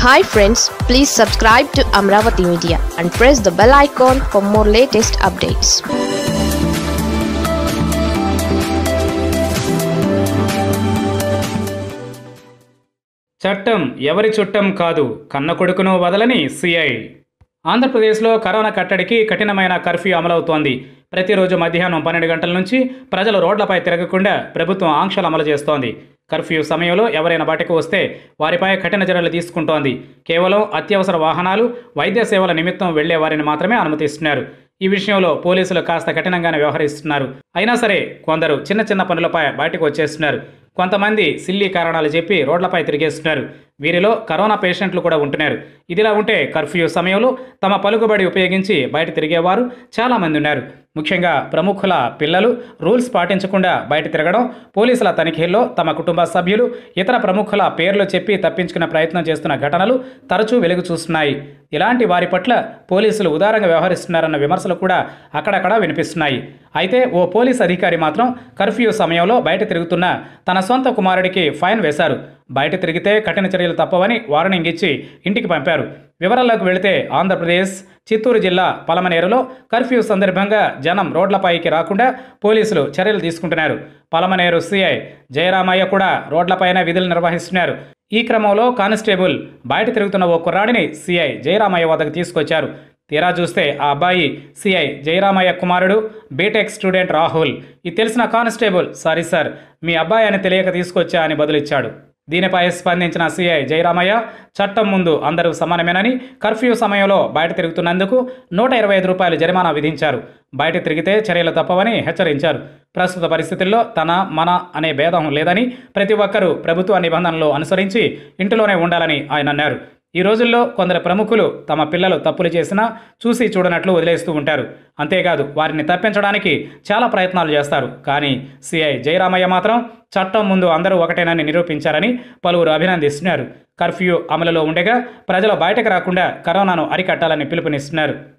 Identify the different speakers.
Speaker 1: hi friends please subscribe to Amaravati media and press the bell icon for more latest updates
Speaker 2: చట్టం ఎవరి చుట్టం కాదు కన్న కొడుకును వదలని సిఐ ఆంధ్రప్రదేశ్లో కరోనా కట్టడికి కఠినమైన కర్ఫ్యూ అమలవుతోంది ప్రతిరోజు మధ్యాహ్నం పన్నెండు గంటల నుంచి ప్రజలు రోడ్లపై తిరగకుండా ప్రభుత్వం ఆంక్షలు అమలు చేస్తోంది కర్ఫ్యూ సమయంలో ఎవరైనా బయటకు వస్తే వారిపై కఠిన చర్యలు తీసుకుంటోంది కేవలం అత్యవసర వాహనాలు వైద్య సేవల నిమిత్తం వెళ్లే వారిని మాత్రమే అనుమతిస్తున్నారు ఈ విషయంలో పోలీసులు కాస్త కఠినంగానే వ్యవహరిస్తున్నారు అయినా సరే కొందరు చిన్న చిన్న పనులపై బయటకు వచ్చేస్తున్నారు కొంతమంది సిల్లీ కారణాలు చెప్పి రోడ్లపై తిరిగేస్తున్నారు వీరిలో కరోనా పేషెంట్లు కూడా ఉంటున్నారు ఇదిలా ఉంటే కర్ఫ్యూ సమయంలో తమ పలుకుబడి ఉపయోగించి బయట తిరిగేవారు చాలామంది ఉన్నారు ముఖ్యంగా ప్రముఖుల పిల్లలు రూల్స్ పాటించకుండా బయట తిరగడం పోలీసుల తనిఖీల్లో తమ కుటుంబ సభ్యులు ఇతర ప్రముఖుల పేర్లు చెప్పి తప్పించుకునే ప్రయత్నం చేస్తున్న ఘటనలు తరచూ వెలుగు చూస్తున్నాయి ఇలాంటి వారి పట్ల పోలీసులు ఉదారంగా వ్యవహరిస్తున్నారన్న విమర్శలు కూడా అక్కడక్కడ వినిపిస్తున్నాయి అయితే ఓ పోలీస్ అధికారి మాత్రం కర్ఫ్యూ సమయంలో బయట తిరుగుతున్న తన సొంత కుమారుడికి ఫైన్ వేశారు బయట తిరిగితే కఠిన చర్యలు తప్పవని వార్నింగ్ ఇచ్చి ఇంటికి పంపారు వివరాల్లోకి వెళితే ఆంధ్రప్రదేశ్ చిత్తూరు జిల్లా పలమనేరులో కర్ఫ్యూ సందర్భంగా జనం రోడ్లపైకి రాకుండా పోలీసులు చర్యలు తీసుకుంటున్నారు పలమనేరు సిఐ జయరామయ్య కూడా రోడ్లపైన విధులు నిర్వహిస్తున్నారు ఈ క్రమంలో కానిస్టేబుల్ బయట తిరుగుతున్న ఓ కుర్రాడిని సిఐ జయరామయ్య వద్దకు తీసుకొచ్చారు తీరా చూస్తే ఆ అబ్బాయి సిఐ జయరామయ్య కుమారుడు బీటెక్ స్టూడెంట్ రాహుల్ ఇది తెలిసిన కానిస్టేబుల్ సారీ సార్ మీ అబ్బాయి అని తెలియక తీసుకొచ్చా అని బదులిచ్చాడు దీనిపై స్పందించిన సిఐ జయరామయ్య చట్టం ముందు అందరూ సమానమేనని కర్ఫ్యూ సమయంలో బయట తిరుగుతున్నందుకు నూట ఇరవై ఐదు రూపాయలు జరిమానా విధించారు బయట తిరిగితే చర్యలు తప్పవని హెచ్చరించారు ప్రస్తుత పరిస్థితుల్లో తన మన అనే భేదం లేదని ప్రతి ఒక్కరూ ప్రభుత్వ నిబంధనలు అనుసరించి ఇంటిలోనే ఉండాలని ఆయన అన్నారు ఈ రోజుల్లో కొందరు ప్రముఖులు తమ పిల్లలు తప్పులు చేసినా చూసి చూడనట్లు వదిలేస్తూ ఉంటారు అంతేకాదు వారిని తప్పించడానికి చాలా ప్రయత్నాలు చేస్తారు కానీ సిఐ జయరామయ్య మాత్రం చట్టం ముందు అందరూ ఒకటేనని నిరూపించారని పలువురు అభినందిస్తున్నారు కర్ఫ్యూ అమలులో ఉండగా ప్రజలు బయటకు రాకుండా కరోనాను అరికట్టాలని పిలుపునిస్తున్నారు